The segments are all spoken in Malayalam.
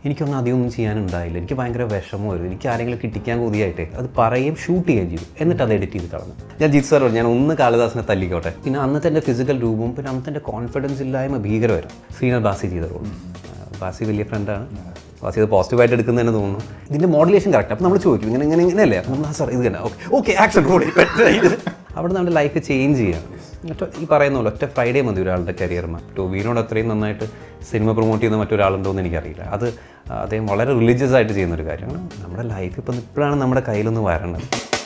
എനിക്കൊന്നും അധികം ഒന്നും ചെയ്യാനുണ്ടായില്ല എനിക്ക് ഭയങ്കര വിഷമമായിരുന്നു എനിക്ക് ആരെങ്കിലും കിട്ടിക്കാൻ കൊതിയായിട്ടേ അത് പറയുകയും ഷൂട്ട് ചെയ്യുകയും ചെയ്തു എന്നിട്ട് അത് എഡിറ്റ് ചെയ്ത് കളഞ്ഞു ഞാൻ ജിത് സാർ പറഞ്ഞു ഞാൻ ഒന്ന് കാളിദാസിനെ തല്ലിക്കോട്ടെ പിന്നെ അന്നത്തെ എൻ്റെ ഫിസിക്കൽ രൂപവും പിന്നെ അന്നത്തെ എൻ്റെ കോൺഫിഡൻസ് ഇല്ലായ്മ ഭീകരമായിരുന്നു ശ്രീനാഥ് ബാസി ചെയ്ത റോൾ ബാസി വലിയ ഫ്രണ്ടാണ് ബാസി അത് പോസിറ്റീവായിട്ട് എടുക്കുന്നതെന്ന് തോന്നുന്നു ഇതിൻ്റെ മോഡുലേഷൻ കറക്റ്റ് അപ്പോൾ നമ്മൾ ചോദിക്കും ഇങ്ങനെ ഇങ്ങനെ ഇങ്ങനെയല്ലേ അപ്പോൾ നമ്മൾ സാർ ഇത് തന്നെ ഓക്കെ ഓക്കെ ആക്ഷൻ റോൾ അവിടെ നമ്മുടെ ലൈഫ് ചേഞ്ച് ചെയ്യാണ് ഒറ്റ ഈ പറയുന്ന പോലെ ഒറ്റ ഫ്രൈഡേ മതി ഒരാളുടെ കരിയറിന് ടോബീനോട് അത്രയും നന്നായിട്ട് സിനിമ പ്രൊമോട്ട് ചെയ്യുന്ന മറ്റൊരാളുണ്ടോ എന്ന് എനിക്കറിയില്ല അത് അദ്ദേഹം വളരെ റിലീജിയസ് ആയിട്ട് ചെയ്യുന്ന ഒരു കാര്യമാണ് നമ്മുടെ ലൈഫ് ഇപ്പം ഇപ്പോഴാണ് നമ്മുടെ കയ്യിലൊന്ന് വരണത്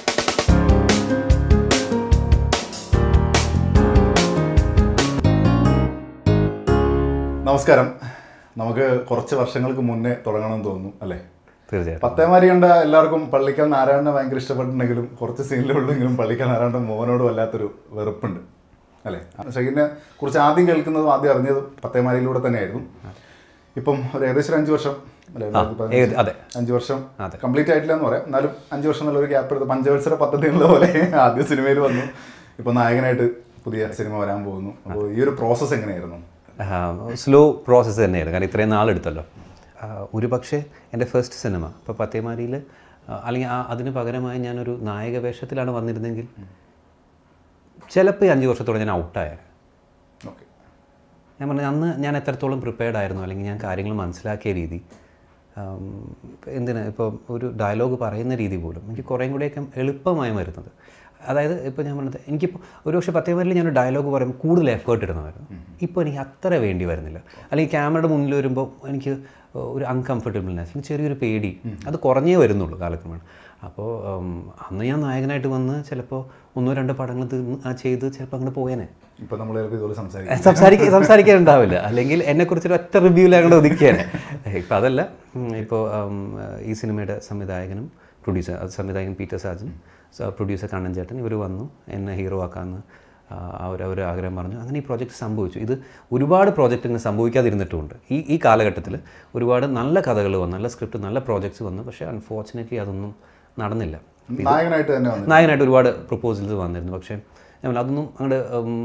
നമസ്കാരം നമുക്ക് കുറച്ച് വർഷങ്ങൾക്ക് മുന്നേ തുടങ്ങണമെന്ന് തോന്നുന്നു അല്ലേ തീർച്ചയായിട്ടും പത്തേമാരി കണ്ട എല്ലാവർക്കും പള്ളിക്കൽ നാരായണനെ ഭയങ്കര ഇഷ്ടപ്പെട്ടിട്ടുണ്ടെങ്കിലും കുറച്ച് സീനിലുള്ളെങ്കിലും പള്ളിക്കൽ നാരായണന്റെ മോഹനോട് വല്ലാത്തൊരു വെറുപ്പുണ്ട് അല്ലേ ഷഹീനെ കുറിച്ച് ആദ്യം കേൾക്കുന്നതും ആദ്യം അറിഞ്ഞതും പത്തേമാരിയിലൂടെ തന്നെയായിരുന്നു ഇപ്പം ഒരു ഏകദേശം ഒരു അഞ്ച് വർഷം അല്ലേ രണ്ടായിരത്തി പതിനഞ്ച്. ഏത്- അതെ അഞ്ച് വർഷം അതെ. കംപ്ലീറ്റ് ആയിട്ടില്ല എന്ന് പറയാം എന്നാലും അഞ്ച് വർഷം എന്നുള്ള ഒരു ഗ്യാപ്പ് എടുത്ത് പഞ്ചവത്സര പദ്ധതി ഉള്ള പോലെ ആദ്യ സിനിമയിൽ വന്നു ഇപ്പൊ നായകനായിട്ട് പുതിയ സിനിമ വരാൻ പോകുന്നു അപ്പോൾ ഈ ഒരു പ്രോസസ്സ് എങ്ങനെയായിരുന്നു സ്ലോ പ്രോസസ്സ് തന്നെയായിരുന്നു കാരണം ഇത്രയും നാളെടുത്തല്ലോ ഒരു പക്ഷേ എൻ്റെ ഫസ്റ്റ് സിനിമ ഇപ്പോൾ പത്തേമാരിയിൽ അല്ലെങ്കിൽ ആ അതിന് പകരമായി ഞാനൊരു നായക വേഷത്തിലാണ് വന്നിരുന്നെങ്കിൽ ചിലപ്പോൾ ഈ അഞ്ച് വർഷത്തോടെ ഞാൻ ഔട്ടായത് ഓക്കെ ഞാൻ പറഞ്ഞു അന്ന് ഞാൻ എത്രത്തോളം പ്രിപ്പയർഡ് ആയിരുന്നു അല്ലെങ്കിൽ ഞാൻ കാര്യങ്ങൾ മനസ്സിലാക്കിയ രീതി ആം, എന്തിന് ഇപ്പോൾ ഒരു ഡയലോഗ് പറയുന്ന രീതി പോലും എനിക്ക് കുറേയും കൂടെയൊക്കെ എളുപ്പമായി വരുന്നത് അതായത് ഇപ്പോൾ ഞാൻ പറഞ്ഞത് എനിക്കിപ്പോൾ ഒരു പക്ഷേ പത്തേമാരിൽ ഞാനൊരു ഡയലോഗ് പറയുമ്പോൾ കൂടുതൽ എഫേർട്ട് ഇടുന്നതായിരുന്നു ഇപ്പോൾ എനിക്ക് അത്ര വേണ്ടി വരുന്നില്ല അല്ലെങ്കിൽ ക്യാമറയുടെ മുന്നിൽ വരുമ്പോൾ എനിക്ക് ഒരു അൺകംഫർട്ടബിൾനെസ് എനിക്ക് ചെറിയൊരു പേടി അത് കുറഞ്ഞേ വരുന്നുള്ളൂ കാലക്രമേണ അപ്പോൾ ഉം, അന്ന് ഞാൻ നായകനായിട്ട് വന്ന് ചിലപ്പോൾ ഒന്നോ രണ്ടോ പടങ്ങൾ തീർന്ന് ആ ചെയ്ത് ചിലപ്പോൾ അങ്ങനെ പോയേനെ ഇപ്പൊ നമ്മൾ ചിലപ്പോൾ ഇതുപോലെ സംസാരിക്കും സംസാരിക്കാൻ സംസാരിക്കാൻ ഉണ്ടാവില്ല അല്ലെങ്കിൽ എന്നെക്കുറിച്ചൊരു ഒറ്റ റിവ്യൂവിൽ അങ്ങോട്ട് ഒതുക്കിയാണ് ഇപ്പം അതല്ല ഇപ്പോൾ ഈ സിനിമയുടെ സംവിധായകനും പ്രൊഡ്യൂസർ സംവിധായകൻ പീറ്റർ സാജൻ പ്രൊഡ്യൂസർ കണ്ണൻ ചേട്ടൻ ഇവർ വന്നു എന്നെ ഹീറോ ആക്കാമെന്ന് അവർ അവർ ആഗ്രഹം പറഞ്ഞു അങ്ങനെ ഈ പ്രോജക്റ്റ് സംഭവിച്ചു ഇത് ഒരുപാട് പ്രോജക്റ്റ് ഇങ്ങനെ സംഭവിക്കാതിരുന്നിട്ടുമുണ്ട് ഈ ഈ കാലഘട്ടത്തിൽ ഒരുപാട് നല്ല കഥകൾ വന്നു നല്ല സ്ക്രിപ്റ്റ് നല്ല പ്രോജക്ട്സ് വന്നു പക്ഷേ അൺഫോർച്ചുനേറ്റ്ലി അതൊന്നും നടന്നില്ല നായകനായിട്ട് തന്നെ വന്നു നായകനായിട്ട് ഒരുപാട് പ്രപ്പോസൽസ് വന്നിരുന്നു പക്ഷേ ഞാൻ പറഞ്ഞു, അതൊന്നും അങ്ങോട്ട്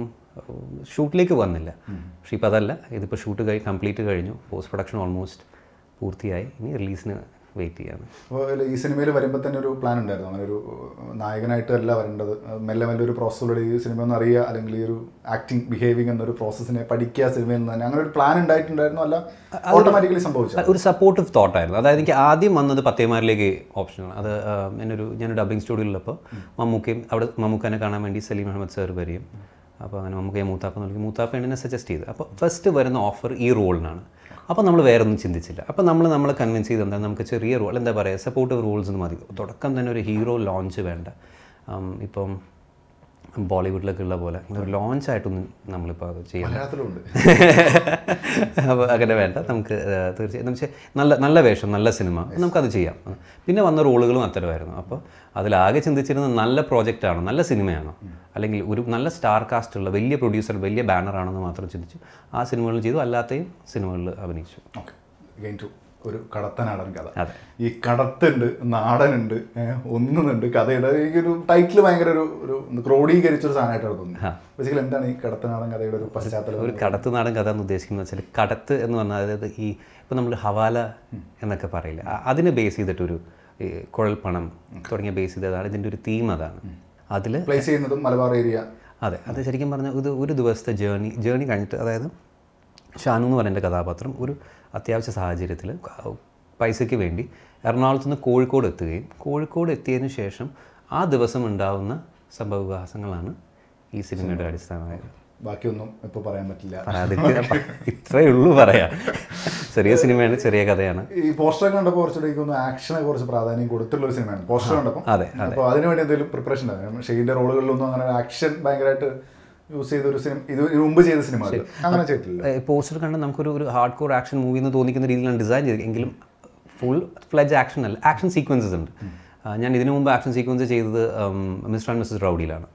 ഷൂട്ടിലേക്ക് വന്നില്ല പക്ഷേ ഇപ്പോൾ അതല്ല ഇതിപ്പോൾ ഷൂട്ട് കഴി കംപ്ലീറ്റ് കഴിഞ്ഞു പോസ്റ്റ് പ്രൊഡക്ഷൻ ഓൾമോസ്റ്റ് പൂർത്തിയായി ഇനി റിലീസിന് വെയിറ്റ് ചെയ്യാണ് അപ്പോൾ ഈ സിനിമയിൽ വരുമ്പോൾ തന്നെ ഒരു പ്ലാൻ ഉണ്ടായിരുന്നു അങ്ങനെ ഒരു നായകനായിട്ടല്ല വരേണ്ടത് മെല്ലെ മെല്ലെ ഒരു പ്രോസസ്സിലൂടെ ഈ സിനിമ ഒന്ന് അറിയുക അല്ലെങ്കിൽ ഈ ഒരു ആക്ടിങ് ബിഹേവിങ് എന്നൊരു പ്രോസസ്സിനെ പഠിക്കുക സിനിമയിൽ നിന്ന് തന്നെ അങ്ങനെ ഒരു പ്ലാൻ ഉണ്ടായിട്ടുണ്ടായിരുന്നു അല്ല ഓട്ടോമാറ്റിക്കലി സംഭവിച്ചു ഒരു സപ്പോർട്ടീവ് തോട്ടായിരുന്നു അതായത് എനിക്ക് ആദ്യം വന്നത് പത്തേമാരിലേക്ക് ഓപ്ഷനാണ് അത് ആ, എന്നൊരു ഞാനൊരു ഡബിങ് സ്റ്റുഡിയോയിലുള്ളപ്പോൾ മമ്മൂക്കയും അവിടെ മമ്മൂക്കനെ കാണാൻ വേണ്ടി സലീം അഹമ്മദ് സാർ വരികയും അപ്പോൾ അങ്ങനെ മമ്മൂക്കയെ മൂത്താപ്പ നൽകി മൂത്താപ്പ എന്നെ സജസ്റ്റ് ചെയ്തു അപ്പോൾ ഫസ്റ്റ് വരുന്ന ഓഫർ ഈ റോളിനാണ് അപ്പോൾ നമ്മൾ വേറെ ഒന്നും ചിന്തിച്ചില്ല അപ്പോൾ നമ്മൾ നമ്മളെ കൺവിൻസ് ചെയ്ത് എന്താ നമുക്ക് ചെറിയ റോൾ എന്താ പറയുക സപ്പോർട്ടീവ് റോൾസ് മതി തുടക്കം തന്നെ ഒരു ഹീറോ ലോഞ്ച് വേണ്ട ആം, ഇപ്പം ബോളിവുഡിലൊക്കെ ഉള്ള പോലെ ഒരു ലോഞ്ച് ആയിട്ടൊന്നും നമ്മളിപ്പോൾ അത് ചെയ്യണം മലയാളത്തിലുണ്ട് അപ്പോൾ അങ്ങനെ വേണ്ട നമുക്ക് ആ, തീർച്ചയായും എന്ന് വെച്ചാൽ നല്ല നല്ല വേഷം നല്ല സിനിമ നമുക്കത് ചെയ്യാം പിന്നെ വന്ന റോളുകളും അത്തരമായിരുന്നു അപ്പോൾ അതിലാകെ ചിന്തിച്ചിരുന്നത് നല്ല പ്രോജക്റ്റാണോ നല്ല സിനിമയാണോ അല്ലെങ്കിൽ ഒരു നല്ല സ്റ്റാർ കാസ്റ്റ് ഉള്ള വലിയ പ്രൊഡ്യൂസർ വലിയ ബാനറാണെന്ന് മാത്രം ചിന്തിച്ചു ആ സിനിമകളിൽ ചെയ്തു അല്ലാത്തയും സിനിമകളിൽ അഭിനയിച്ചു ഓക്കെ ഗെയിൻ ടു ഒരു കടത്തനാടൻ കഥ അതെ. ഈ കടത്തുണ്ട് നാടനുണ്ട് ഏഹ്, ഒന്നുന്നുണ്ട് കഥയുണ്ട് അത് എനിക്കൊരു ടൈറ്റിൽ ഭയങ്കര ഒരു ഒരു ക്രോഡീകരിച്ചൊരു സാധനമായിട്ടാണ് തോന്നുന്നത് ബേസിക്കലി എന്താണ് ഈ കടത്തനാടൻ കഥയുടെ ഒരു പശ്ചാത്തലം ഒരു കടത്ത് നാടൻ കഥ എന്ന് ഉദ്ദേശിക്കുന്നത് വെച്ചാൽ കടത്ത് എന്ന് പറഞ്ഞാൽ അതായത് ഈ ഇപ്പം നമ്മൾ ഹവാല എന്നൊക്കെ പറയില്ല അ- അതിനെ ബേസ് ചെയ്തിട്ടൊരു ഈ കുഴൽപ്പണം തുടങ്ങിയ ബേസ് ചെയ്തതാണ് ഇതിൻ്റെ ഒരു തീം അതാണ് അതിൽ പ്ലേസ് ചെയ്യുന്നതും മലബാർ ഏരിയ അതെ അത് ശരിക്കും പറഞ്ഞാൽ ഇത് ഒരു ദിവസത്തെ ജേണി ജേണി കഴിഞ്ഞിട്ട് അതായത് ഷാനു എന്ന് പറയുന്ന കഥാപാത്രം ഒരു അത്യാവശ്യ സാഹചര്യത്തിൽ പൈസയ്ക്ക് വേണ്ടി എറണാകുളത്ത് നിന്ന് കോഴിക്കോട് എത്തുകയും കോഴിക്കോട് എത്തിയതിന് ശേഷം ആ ദിവസം ഉണ്ടാവുന്ന സംഭവവികാസങ്ങളാണ് ഈ സിനിമയുടെ അടിസ്ഥാനമായത് ബാക്കിയൊന്നും ഇപ്പോൾ പറയാൻ പറ്റില്ല പറയാതിരിക്കുക ഇത്രയേ ഉള്ളൂ പറയാം ചെറിയ സിനിമയാണ് ചെറിയ കഥയാണ് ഈ പോസ്റ്റർ കണ്ടപ്പോൾ കുറച്ചുകൂടെ എനിക്കൊന്ന് ആക്ഷനെ കുറച്ച് പ്രാധാന്യം കൊടുത്തുള്ള ഒരു സിനിമയാണ് പോസ്റ്റർ കണ്ടപ്പോൾ അതെ, അപ്പോൾ അതിന് വേണ്ടി എന്തെങ്കിലും പ്രിപ്പറേഷൻ ഉണ്ടായിരുന്നു ഷെയ്ഡിന്റെ റോളുകളിലൊന്നും അങ്ങനെ ആക്ഷൻ ഭയങ്കരമായിട്ട് യൂസ് ചെയ്ത ഒരു സിനിമ ഇത് ഇതിന് മുമ്പ് ചെയ്ത സിനിമ അങ്ങനെ ചെയ്തിട്ടില്ല പോസ്റ്റർ കണ്ട് നമുക്കൊരു ഒരു ഹാർഡ് കോർ ആക്ഷൻ മൂവി എന്ന് തോന്നിക്കുന്ന രീതിയിലാണ് ഡിസൈൻ ചെയ്തത് എങ്കിലും ഫുൾ ഫ്ലഡ്ജ് ആക്ഷൻ അല്ല ആക്ഷൻ സീക്വൻസസ് ഉണ്ട് ആ, ഞാൻ ഇതിനു മുമ്പ് ആക്ഷൻ സീക്വൻസ് ചെയ്തത് മിസ്റ്റർ ആൻഡ് മിസ്സസ് റൗഡിയിലാണ്